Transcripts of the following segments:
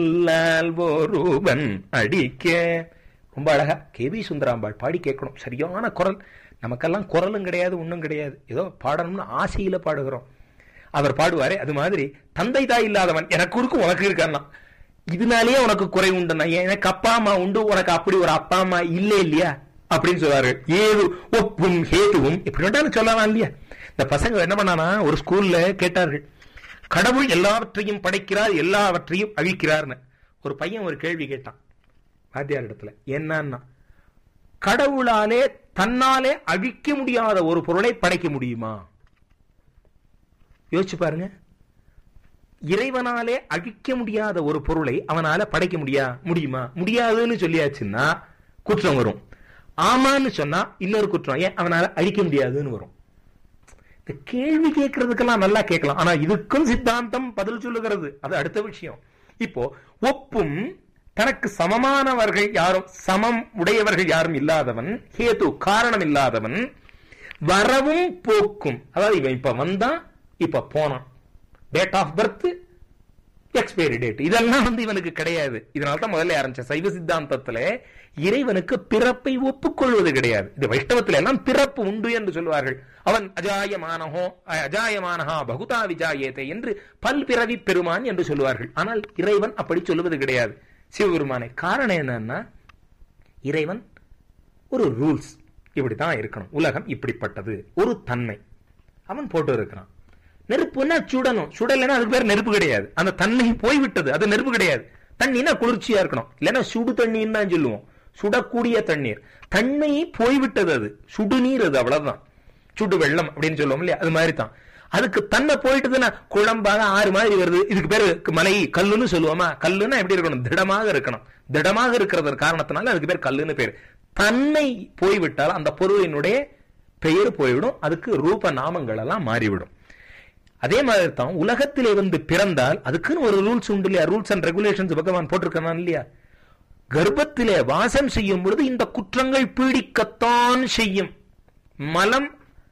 சொல்லால் ஒருவன் அடிக்க ரொம்ப அழகா கே வி சுந்தராம்பாள் பாடி கேட்கணும் சரியான குரல் நமக்கெல்லாம் குரலும் கிடையாது ஒன்றும் கிடையாது ஏதோ பாடணும்னு ஆசையில பாடுகிறோம் அவர் பாடுவாரே அது மாதிரி தந்தை தாய் இல்லாதவன் எனக்கு இருக்கு உனக்கு இருக்கான்னா இதனாலேயே உனக்கு குறை உண்டுண்ணா எனக்கு அப்பா அம்மா உண்டு உனக்கு அப்படி ஒரு அப்பா அம்மா இல்லை இல்லையா அப்படின்னு சொல்லுவாரு ஏது ஒப்பும் ஹேதுவும் இப்படி வேண்டாலும் சொல்லலாம் இல்லையா இந்த பசங்க என்ன பண்ணானா ஒரு ஸ்கூல்ல கேட்டார்கள் கடவுள் எல்லாவற்றையும் படைக்கிறார் எல்லாவற்றையும் அழிக்கிறார்னு ஒரு பையன் ஒரு கேள்வி கேட்டான் வாத்தியார் இடத்துல என்னன்னா கடவுளாலே தன்னாலே அழிக்க முடியாத ஒரு பொருளை படைக்க முடியுமா யோசிச்சு பாருங்க இறைவனாலே அழிக்க முடியாத ஒரு பொருளை அவனால படைக்க முடியா முடியுமா முடியாதுன்னு சொல்லியாச்சுன்னா குற்றம் வரும் ஆமான்னு சொன்னா இன்னொரு குற்றம் ஏன் அவனால அழிக்க முடியாதுன்னு வரும் இந்த கேள்வி கேட்கறதுக்கெல்லாம் நல்லா கேட்கலாம் ஆனா இதுக்கும் சித்தாந்தம் பதில் சொல்லுகிறது அது அடுத்த விஷயம் இப்போ ஒப்பும் தனக்கு சமமானவர்கள் யாரும் சமம் உடையவர்கள் யாரும் இல்லாதவன் ஹேது காரணம் இல்லாதவன் வரவும் போக்கும் அதாவது இவன் இப்ப வந்தான் இப்ப போனான் date of birth expiry date இதெல்லாம் வந்து இவனுக்கு கிடையாது இதனால தான் முதல்ல ஆரம்பிச்ச சைவ சித்தாந்தத்துல இறைவனுக்கு பிறப்பை ஒப்புக்கொள்வது கிடையாது இது வைஷ்ணவத்துல எல்லாம் பிறப்பு உண்டு என்று சொல்வார்கள் அவன் அஜாயமானஹோ அஜாயமானஹா பகுதா விஜாயேதே என்று பல்பிறவி பெருமான் என்று சொல்லுவார்கள் ஆனால் இறைவன் அப்படி சொல்லுவது கிடையாது சிவபெருமானை காரணம் என்னன்னா இறைவன் ஒரு ரூல்ஸ் இப்படித்தான் இருக்கணும் உலகம் இப்படிப்பட்டது ஒரு தன்மை அவன் போட்டு இருக்கிறான் நெருப்புன்னா சுடணும் சுடலைன்னா அதுக்கு பேர் நெருப்பு கிடையாது அந்த தன்மை போய்விட்டது அது நெருப்பு கிடையாது தண்ணினா குளிர்ச்சியா இருக்கணும் இல்லைன்னா சுடு தண்ணின்னு தான் சொல்லுவோம் சுடக்கூடிய தண்ணீர் தன்மை போய்விட்டது அது சுடுநீர் அது அவ்வளவுதான் சுடு வெள்ளம் அப்படின்னு சொல்லுவோம் இல்லையா அது மாதிரி தான் அதுக்கு தன்னை போயிட்டதுன்னா குழம்பாக ஆறு மாதிரி வருது இதுக்கு பேரு மலை கல்லுன்னு சொல்லுவோமா கல்லுன்னா எப்படி இருக்கணும் திடமாக இருக்கணும் திடமாக இருக்கிறது காரணத்தினால அதுக்கு பேர் கல்லுன்னு பேர் தன்னை போய்விட்டால் அந்த பொருளினுடைய பெயர் போய்விடும் அதுக்கு ரூப நாமங்கள் எல்லாம் மாறிவிடும் அதே மாதிரி தான் உலகத்திலே வந்து பிறந்தால் அதுக்குன்னு ஒரு ரூல்ஸ் உண்டு இல்லையா ரூல்ஸ் அண்ட் ரெகுலேஷன்ஸ் பகவான் போட்டிருக்கான் இல்லையா கர்ப்பத்திலே வாசம் செய்யும் பொழுது இந்த குற்றங்கள் பீடிக்கத்தான் செய்யும் மலம்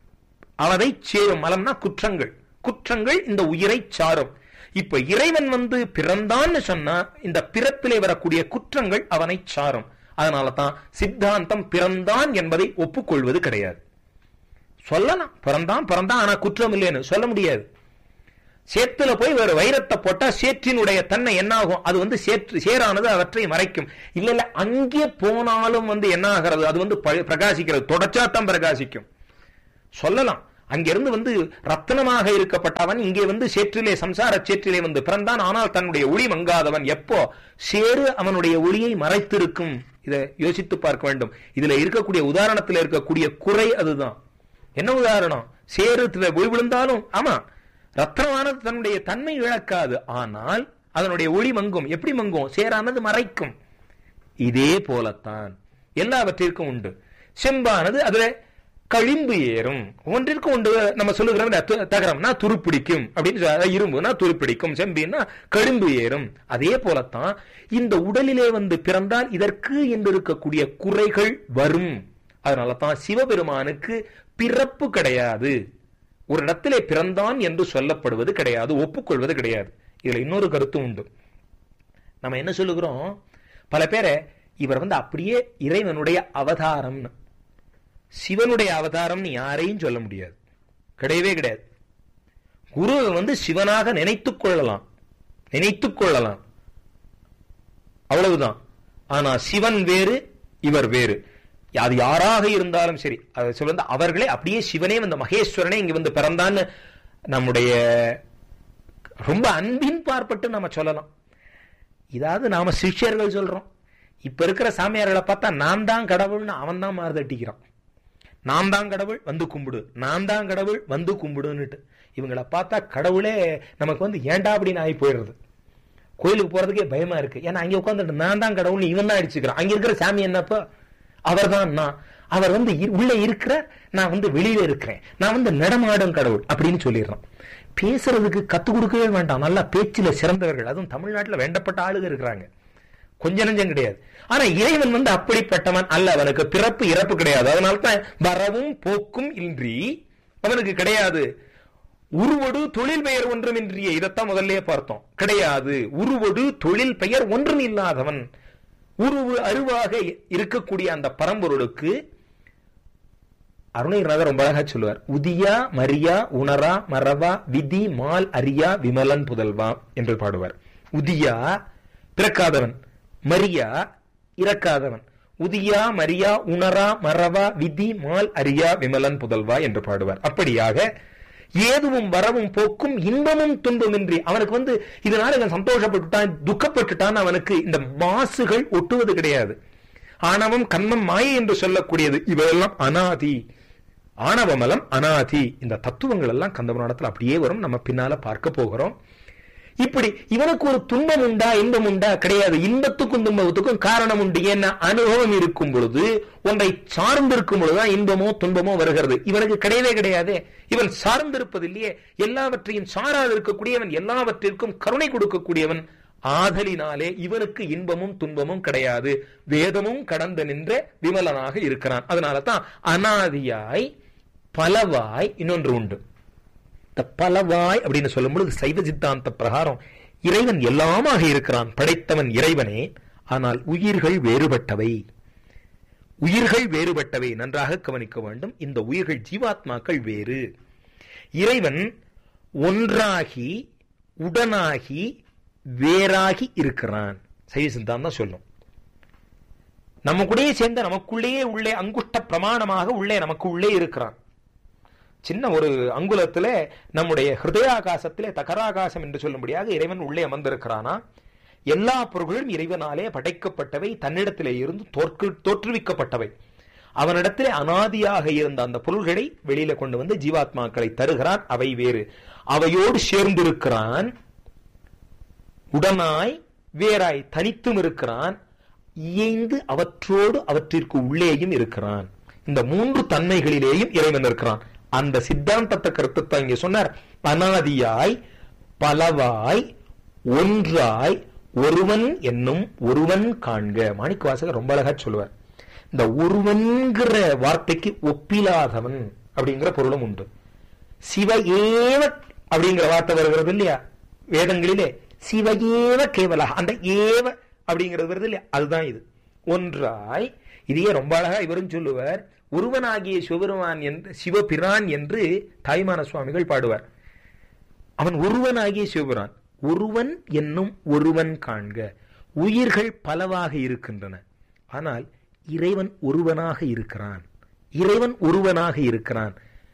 அவதை சேரும் மலம்னா குற்றங்கள் குற்றங்கள் இந்த உயிரை சாரும் இப்ப இறைவன் வந்து பிறந்தான்னு சொன்னா இந்த பிறப்பிலே வரக்கூடிய குற்றங்கள் அவனை சாரும் அதனால தான் சித்தாந்தம் பிறந்தான் என்பதை ஒப்புக்கொள்வது கிடையாது சொல்லலாம் பிறந்தான் பிறந்தான் ஆனா குற்றம் இல்லைன்னு சொல்ல முடியாது சேத்துல போய் ஒரு வைரத்தை போட்டா சேற்றினுடைய தன்மை என்ன ஆகும் அது வந்து சேற்று சேரானது அவற்றை மறைக்கும் இல்ல இல்ல அங்கே போனாலும் வந்து என்ன ஆகிறது அது வந்து பிரகாசிக்கிறது தொடச்சாத்தான் பிரகாசிக்கும் சொல்லலாம் அங்கிருந்து வந்து ரத்தனமாக இருக்கப்பட்டவன் இங்கே வந்து சேற்றிலே சம்சார சேற்றிலே வந்து பிறந்தான் ஆனால் தன்னுடைய ஒளி மங்காதவன் எப்போ சேரு அவனுடைய ஒளியை மறைத்திருக்கும் இதை யோசித்து பார்க்க வேண்டும் இதுல இருக்கக்கூடிய உதாரணத்தில் இருக்கக்கூடிய குறை அதுதான் என்ன உதாரணம் சேரு போய் விழுந்தாலும் ஆமா ரத்னமானது தன்னுடைய தன்மை இழக்காது ஆனால் அதனுடைய ஒளி மங்கும் எப்படி மங்கும் சேரானது மறைக்கும் இதே போலத்தான் எல்லாவற்றிற்கும் உண்டு செம்பானது அதுல கழிம்பு ஏறும் ஒன்றிற்கு ஒன்று நம்ம சொல்லுகிறோம் தகரம்னா துருப்பிடிக்கும் அப்படின்னு இரும்புனா துருப்பிடிக்கும் செம்பின்னா கழிம்பு ஏறும் அதே போலத்தான் இந்த உடலிலே வந்து பிறந்தால் இதற்கு என்று இருக்கக்கூடிய குறைகள் வரும் அதனால தான் சிவபெருமானுக்கு பிறப்பு கிடையாது ஒரு இடத்திலே பிறந்தான் என்று சொல்லப்படுவது கிடையாது ஒப்புக்கொள்வது கிடையாது இதுல இன்னொரு கருத்து உண்டு நம்ம என்ன சொல்லுகிறோம் பல பேரை இவர் வந்து அப்படியே இறைவனுடைய அவதாரம்னு சிவனுடைய அவதாரம்னு யாரையும் சொல்ல முடியாது கிடையவே கிடையாது குருவை வந்து சிவனாக நினைத்துக் கொள்ளலாம் நினைத்துக் கொள்ளலாம் அவ்வளவுதான் ஆனா சிவன் வேறு இவர் வேறு அது யாராக இருந்தாலும் சரி அதை சொல்ல அவர்களே அப்படியே சிவனே வந்து மகேஸ்வரனே இங்க வந்து பிறந்தான்னு நம்முடைய ரொம்ப அன்பின் பார்ப்பட்டு நம்ம சொல்லலாம் இதாவது நாம சிஷ்யர்கள் சொல்றோம் இப்ப இருக்கிற சாமியார்களை பார்த்தா நான் தான் கடவுள்னு அவன் தான் மாறுதட்டிக்கிறான் நான் தான் கடவுள் வந்து கும்பிடு நான் தான் கடவுள் வந்து கும்பிடுன்னுட்டு இவங்களை பார்த்தா கடவுளே நமக்கு வந்து ஏண்டா அப்படின்னு ஆகி போயிடுறது கோயிலுக்கு போறதுக்கே பயமா இருக்கு ஏன்னா அங்க உட்காந்துட்டு நான் தான் கடவுள்னு இவன் தான் அடிச்சுக்கிறான் அங்க இருக்கிற சாமி என்னப்பா அவர் தான் நான் அவர் வந்து உள்ள இருக்கிற நான் வந்து வெளியில இருக்கிறேன் நான் வந்து நடமாடும் கடவுள் அப்படின்னு சொல்லிடுறான் பேசுறதுக்கு கத்து கொடுக்கவே வேண்டாம் நல்லா பேச்சில சிறந்தவர்கள் அதுவும் தமிழ்நாட்டில் வேண்டப்பட்ட ஆளுங்க இருக்கிறாங்க கொஞ்ச நஞ்சம் கிடையாது ஆனா இறைவன் வந்து அப்படிப்பட்டவன் அல்ல அவனுக்கு பிறப்பு இறப்பு கிடையாது அதனால தான் வரவும் போக்கும் இன்றி அவனுக்கு கிடையாது உருவடு தொழில் பெயர் ஒன்றுமின்றிய இதைத்தான் முதல்ல பார்த்தோம் கிடையாது உருவடு தொழில் பெயர் ஒன்றும் இல்லாதவன் உருவு அருவாக இருக்கக்கூடிய அந்த பரம்பொருளுக்கு அருணகிரிநாதர் ரொம்ப அழகா சொல்லுவார் உதியா மரியா உணரா மறவா விதி மால் அரியா விமலன் புதல்வா என்று பாடுவார் உதியா பிறக்காதவன் மரியா இறக்காதவன் உதியா மரியா உணரா மறவா விதி மால் அரியா விமலன் புதல்வா என்று பாடுவார் அப்படியாக ஏதுவும் வரவும் போக்கும் இன்பமும் துன்பமின்றி அவனுக்கு வந்து இதனால இவன் சந்தோஷப்பட்டுட்டான் துக்கப்பட்டுட்டான் அவனுக்கு இந்த மாசுகள் ஒட்டுவது கிடையாது ஆணவம் கண்மம் மாயை என்று சொல்லக்கூடியது இவையெல்லாம் அனாதி ஆணவமலம் அனாதி இந்த தத்துவங்கள் எல்லாம் கந்தபுராணத்தில் அப்படியே வரும் நம்ம பின்னால பார்க்க போகிறோம் இப்படி இவனுக்கு ஒரு துன்பம் உண்டா இன்பம் உண்டா கிடையாது இன்பத்துக்கும் துன்பத்துக்கும் காரணம் உண்டு ஏன்னா அனுபவம் இருக்கும் பொழுது ஒன்றை சார்ந்திருக்கும் பொழுதுதான் இன்பமோ துன்பமோ வருகிறது இவனுக்கு கிடையவே கிடையாது இவன் சார்ந்திருப்பது இல்லையே எல்லாவற்றையும் சாராது இருக்கக்கூடியவன் எல்லாவற்றிற்கும் கருணை கொடுக்கக்கூடியவன் ஆதலினாலே இவனுக்கு இன்பமும் துன்பமும் கிடையாது வேதமும் கடந்து நின்ற விமலனாக இருக்கிறான் அதனால தான் அனாதியாய் பலவாய் இன்னொன்று உண்டு இந்த பலவாய் அப்படின்னு சொல்லும் பொழுது சைவ சித்தாந்த பிரகாரம் இறைவன் எல்லாமாக இருக்கிறான் படைத்தவன் இறைவனே ஆனால் உயிர்கள் வேறுபட்டவை உயிர்கள் வேறுபட்டவை நன்றாக கவனிக்க வேண்டும் இந்த உயிர்கள் ஜீவாத்மாக்கள் வேறு இறைவன் ஒன்றாகி உடனாகி வேறாகி இருக்கிறான் சைவ சித்தாந்தம் சொல்லும் நம்ம கூடயே சேர்ந்த நமக்குள்ளேயே உள்ளே அங்குஷ்ட பிரமாணமாக உள்ளே நமக்கு உள்ளே இருக்கிறான் சின்ன ஒரு அங்குலத்துல நம்முடைய ஹிருதயாகாசத்திலே தகராகாசம் என்று சொல்லும்படியாக இறைவன் உள்ளே அமர்ந்திருக்கிறானா எல்லா பொருள்களும் இறைவனாலே படைக்கப்பட்டவை தன்னிடத்திலே இருந்து தோற்கு தோற்றுவிக்கப்பட்டவை அவனிடத்திலே அனாதியாக இருந்த அந்த பொருள்களை வெளியில கொண்டு வந்து ஜீவாத்மாக்களை தருகிறான் அவை வேறு அவையோடு சேர்ந்திருக்கிறான் உடனாய் வேறாய் தனித்தும் இருக்கிறான் இயைந்து அவற்றோடு அவற்றிற்கு உள்ளேயும் இருக்கிறான் இந்த மூன்று தன்மைகளிலேயும் இறைவன் இருக்கிறான் அந்த சித்தாந்தத்தை கருத்து இங்க சொன்னார் அனாதியாய் பலவாய் ஒன்றாய் ஒருவன் என்னும் ஒருவன் காண்க மாணிக்க வாசகர் ரொம்ப அழகா சொல்லுவார் இந்த ஒருவன்கிற வார்த்தைக்கு ஒப்பிலாதவன் அப்படிங்கிற பொருளும் உண்டு சிவ ஏவ அப்படிங்கிற வார்த்தை வருகிறது இல்லையா வேதங்களிலே சிவ ஏவ கேவலா அந்த ஏவ அப்படிங்கிறது வருது இல்லையா அதுதான் இது ஒன்றாய் இதையே ரொம்ப அழகா இவரும் சொல்லுவார் ஒருவனாகிய சிவபெருமான் என்று சிவபிரான் என்று தாய்மான சுவாமிகள் பாடுவார் அவன் ஒருவனாகிய சிவபிரான் ஒருவன் என்னும் ஒருவன் காண்க உயிர்கள் பலவாக இருக்கின்றன ஆனால் இறைவன் ஒருவனாக இருக்கிறான் இறைவன் ஒருவனாக இருக்கிறான்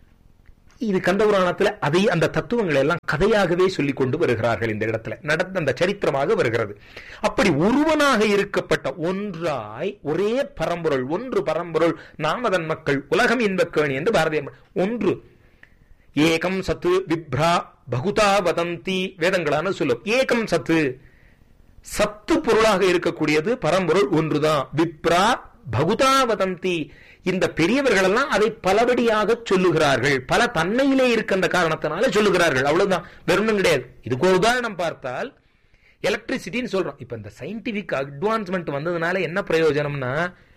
இது கந்தபுராணத்துல அதை அந்த தத்துவங்களை எல்லாம் கதையாகவே சொல்லிக் கொண்டு வருகிறார்கள் இந்த இடத்துல நடந்த அந்த சரித்திரமாக வருகிறது அப்படி ஒருவனாக இருக்கப்பட்ட ஒன்றாய் ஒரே பரம்பொருள் ஒன்று பரம்பொருள் நாமதன் மக்கள் உலகம் இன்பக்கேணி என்று பாரதிய ஒன்று ஏகம் சத்து விப்ரா பகுதா வதந்தி வேதங்களான சொல்லும் ஏகம் சத்து சத்து பொருளாக இருக்கக்கூடியது பரம்பொருள் ஒன்றுதான் விப்ரா பகுதா வதந்தி இந்த பெரியவர்கள் எல்லாம் அதை பலபடியாக சொல்லுகிறார்கள் பல தன்மையிலே இருக்கின்ற காரணத்தினால சொல்லுகிறார்கள் அவ்வளவுதான் வெறும் கிடையாது இதுக்கு ஒரு உதாரணம் பார்த்தால் எலக்ட்ரிசிட்டின்னு சொல்றோம் இப்ப இந்த சயின்டிபிக் அட்வான்ஸ்மெண்ட் வந்ததுனால என்ன பிரயோஜனம்னா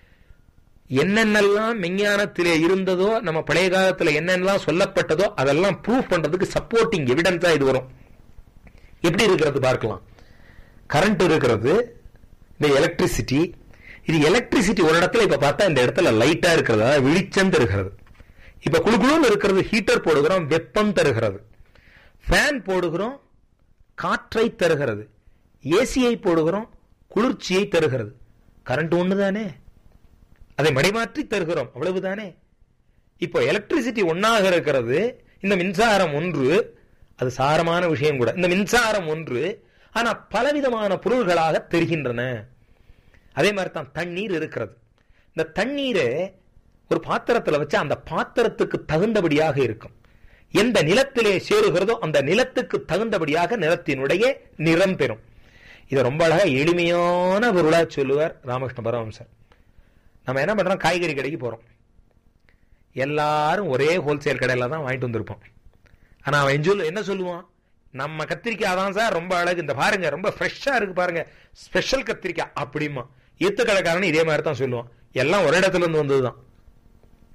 என்னென்னலாம் விஞ்ஞானத்திலே இருந்ததோ நம்ம பழைய காலத்துல என்னென்னலாம் சொல்லப்பட்டதோ அதெல்லாம் ப்ரூவ் பண்றதுக்கு சப்போர்ட்டிங் எவிடன்ஸா இது வரும் எப்படி இருக்கிறது பார்க்கலாம் கரண்ட் இருக்கிறது இந்த எலக்ட்ரிசிட்டி இது எலக்ட்ரிசிட்டி ஒரு இடத்துல இப்ப பார்த்தா இந்த இடத்துல லைட்டா இருக்கிறது அதாவது வெளிச்சம் தருகிறது இப்ப குழுக்குழுன்னு இருக்கிறது ஹீட்டர் போடுகிறோம் வெப்பம் தருகிறது ஃபேன் போடுகிறோம் காற்றை தருகிறது ஏசியை போடுகிறோம் குளிர்ச்சியை தருகிறது கரண்ட் ஒன்று தானே அதை மடைமாற்றி தருகிறோம் அவ்வளவுதானே இப்போ எலக்ட்ரிசிட்டி ஒன்னாக இருக்கிறது இந்த மின்சாரம் ஒன்று அது சாரமான விஷயம் கூட இந்த மின்சாரம் ஒன்று ஆனா பலவிதமான பொருள்களாக தெரிகின்றன அதே மாதிரி தான் தண்ணீர் இருக்கிறது இந்த தண்ணீரை ஒரு பாத்திரத்தில் வச்சு அந்த பாத்திரத்துக்கு தகுந்தபடியாக இருக்கும் எந்த நிலத்திலே சேருகிறதோ அந்த நிலத்துக்கு தகுந்தபடியாக நிலத்தினுடைய நிறம் பெறும் இதை ரொம்ப அழகா எளிமையான பொருளா சொல்லுவார் ராமகிருஷ்ண பரமஹம்சர் நம்ம என்ன பண்றோம் காய்கறி கடைக்கு போறோம் எல்லாரும் ஒரே ஹோல்சேல் கடையில தான் வாங்கிட்டு வந்திருப்போம் ஆனா அவன் சொல்லு என்ன சொல்லுவான் நம்ம கத்திரிக்காய் தான் சார் ரொம்ப அழகு இந்த பாருங்க ரொம்ப ஃப்ரெஷ்ஷா இருக்கு பாருங்க ஸ்பெஷல் கத்திரிக்காய் அப்படிமா ஈத்து கடைக்காரன் இதே மாதிரி தான் சொல்லுவான் எல்லாம் ஒரு இடத்துல இருந்து வந்ததுதான்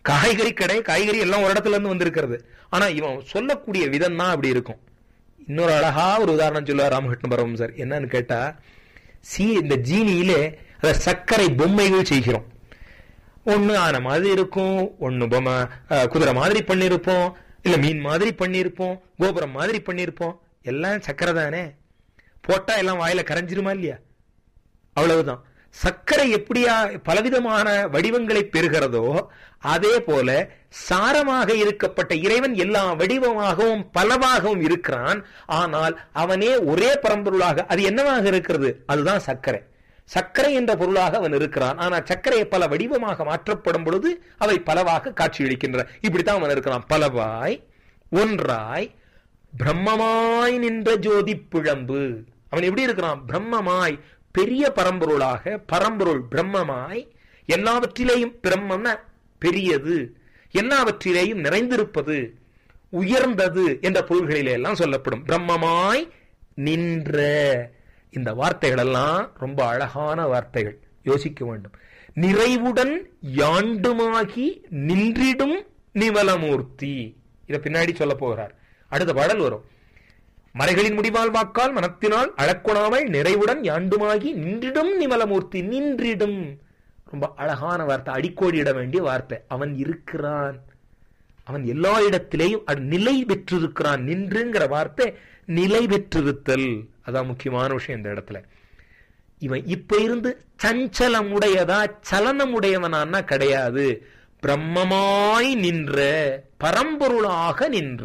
காய்கறி கடை காய்கறி எல்லாம் ஒரு இடத்துல இருந்து வந்திருக்கிறது ஆனா இவன் சொல்லக்கூடிய விதம் தான் அப்படி இருக்கும் இன்னொரு அழகா ஒரு உதாரணம் சொல்லுவார் ராமகிருஷ்ண பரவம் சார் என்னன்னு கேட்டா சி இந்த ஜீனியிலே அத சர்க்கரை பொம்மைகள் செய்கிறோம் ஒண்ணு ஆன மாதிரி இருக்கும் ஒண்ணு பொம்மை அஹ், குதிரை மாதிரி பண்ணிருப்போம் இல்ல மீன் மாதிரி பண்ணிருப்போம் கோபுரம் மாதிரி பண்ணிருப்போம் எல்லாம் சக்கரை தானே போட்டா எல்லாம் வாயில கரைஞ்சிருமா இல்லையா அவ்வளவுதான் சர்க்கரை எப்படியா பலவிதமான வடிவங்களை பெறுகிறதோ அதே போல சாரமாக இருக்கப்பட்ட இறைவன் எல்லா வடிவமாகவும் பலவாகவும் இருக்கிறான் ஆனால் அவனே ஒரே பரம்பொருளாக அது என்னவாக இருக்கிறது அதுதான் சர்க்கரை சர்க்கரை என்ற பொருளாக அவன் இருக்கிறான் ஆனால் சர்க்கரையை பல வடிவமாக மாற்றப்படும் பொழுது அவை பலவாக காட்சியளிக்கின்றன இப்படித்தான் அவன் இருக்கிறான் பலவாய் ஒன்றாய் பிரம்மமாய் நின்ற ஜோதி பிழம்பு அவன் எப்படி இருக்கிறான் பிரம்மமாய் பெரிய பரம்பொருளாக பரம்பொருள் பிரம்மமாய் எல்லாவற்றிலேயும் பிரம்மம்னா பெரியது எல்லாவற்றிலேயும் நிறைந்திருப்பது உயர்ந்தது என்ற பொருள்களிலே எல்லாம் சொல்லப்படும் பிரம்மமாய் நின்ற இந்த வார்த்தைகள் எல்லாம் ரொம்ப அழகான வார்த்தைகள் யோசிக்க வேண்டும் நிறைவுடன் யாண்டுமாகி நின்றிடும் நிவலமூர்த்தி இத பின்னாடி சொல்ல போகிறார் அடுத்த பாடல் வரும் மறைகளின் முடிவால் வாக்கால் மனத்தினால் அளக்கொணாமல் நிறைவுடன் யாண்டுமாகி நின்றிடும் நிமலமூர்த்தி நின்றிடும் ரொம்ப அழகான வார்த்தை அடிக்கோடியிட வேண்டிய வார்த்தை அவன் இருக்கிறான் அவன் எல்லா இடத்திலேயும் அது நிலை பெற்றிருக்கிறான் நின்றுங்கிற வார்த்தை நிலை பெற்றிருத்தல் அதான் முக்கியமான விஷயம் இந்த இடத்துல இவன் இப்ப இருந்து சஞ்சலமுடையதா சலனமுடையவனான்னா கிடையாது பிரம்மமாய் நின்ற பரம்பொருளாக நின்ற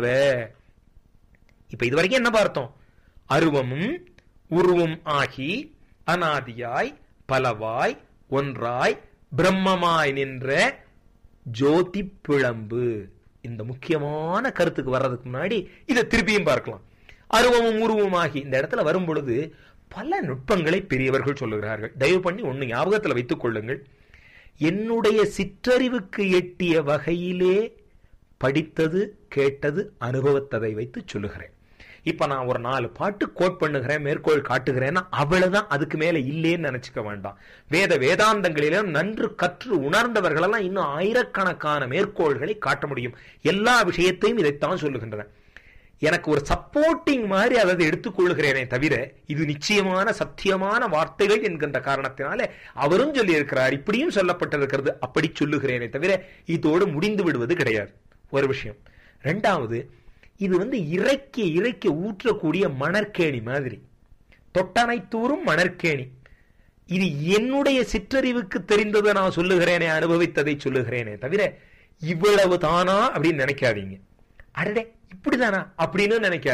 இப்ப இது வரைக்கும் என்ன பார்த்தோம் அருவமும் உருவும் ஆகி அனாதியாய் பலவாய் ஒன்றாய் பிரம்மமாய் நின்ற ஜோதி பிழம்பு இந்த முக்கியமான கருத்துக்கு வர்றதுக்கு முன்னாடி இதை திருப்பியும் பார்க்கலாம் அருவமும் உருவமாகி இந்த இடத்துல வரும் பொழுது பல நுட்பங்களை பெரியவர்கள் சொல்லுகிறார்கள் தயவு பண்ணி ஒண்ணு ஞாபகத்துல வைத்துக் கொள்ளுங்கள் என்னுடைய சிற்றறிவுக்கு எட்டிய வகையிலே படித்தது கேட்டது அனுபவத்ததை வைத்து சொல்லுகிறேன் இப்ப நான் ஒரு நாலு பாட்டு கோட் பண்ணுகிறேன் மேற்கோள் காட்டுகிறேன்னா அவ்வளவுதான் அதுக்கு மேல இல்லேன்னு நினைச்சுக்க வேண்டாம் வேத வேதாந்தங்களிலும் நன்று கற்று உணர்ந்தவர்கள் எல்லாம் இன்னும் ஆயிரக்கணக்கான மேற்கோள்களை காட்ட முடியும் எல்லா விஷயத்தையும் இதைத்தான் சொல்லுகின்றன எனக்கு ஒரு சப்போர்ட்டிங் மாதிரி அதை எடுத்துக்கொள்ளுகிறேனே தவிர இது நிச்சயமான சத்தியமான வார்த்தைகள் என்கின்ற காரணத்தினால அவரும் சொல்லி இருக்கிறார் இப்படியும் சொல்லப்பட்டிருக்கிறது அப்படி சொல்லுகிறேனே தவிர இதோடு முடிந்து விடுவது கிடையாது ஒரு விஷயம் ரெண்டாவது இது வந்து இறைக்க இறைக்க ஊற்றக்கூடிய மணற்கேணி மாதிரி தொட்டனைத்தூரும் மணற்கேணி இது என்னுடைய சிற்றறிவுக்கு தெரிந்ததை நான் சொல்லுகிறேனே அனுபவித்ததை சொல்லுகிறேனே தவிர இவ்வளவு தானா அப்படின்னு நினைக்காதீங்க அடடே இப்படிதானா அப்படின்னு நினைக்காது